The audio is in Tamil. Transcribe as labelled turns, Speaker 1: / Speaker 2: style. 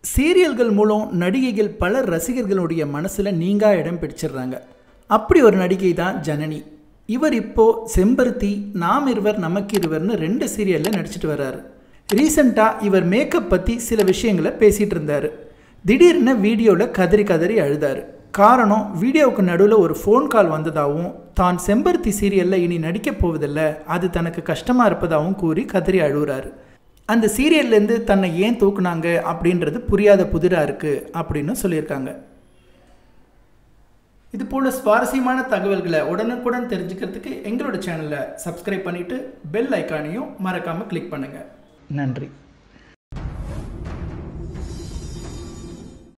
Speaker 1: சீரியல்கள் மூலம் நடிகைகள் பல ரசிகர்களுடைய மனசில் நீங்கா இடம் பிடிச்சிடுறாங்க அப்படி ஒரு நடிகை தான் ஜனனி இவர் இப்போ செம்பருத்தி நாம் இருவர் நமக்கு இருவர்னு ரெண்டு சீரியலில் நடிச்சிட்டு வர்றாரு ரீசண்டாக இவர் மேக்கப் பற்றி சில விஷயங்களை பேசிகிட்டு இருந்தார் திடீர்னு வீடியோவில் கதறி கதறி அழுதார் காரணம் வீடியோவுக்கு நடுவில் ஒரு ஃபோன் கால் வந்ததாகவும் தான் செம்பருத்தி சீரியலில் இனி நடிக்கப் போவதில்லை அது தனக்கு கஷ்டமாக இருப்பதாகவும் கூறி கதறி அழுகுறாரு அந்த சீரியல்லேருந்து தன்னை ஏன் தூக்குனாங்க அப்படின்றது புரியாத புதிராக இருக்குது அப்படின்னு சொல்லியிருக்காங்க இது போல் சுவாரஸ்யமான தகவல்களை உடனுக்குடன் தெரிஞ்சுக்கிறதுக்கு எங்களோட சேனலை சப்ஸ்கிரைப் பண்ணிவிட்டு பெல் ஐக்கானையும் மறக்காமல் கிளிக் பண்ணுங்கள் நன்றி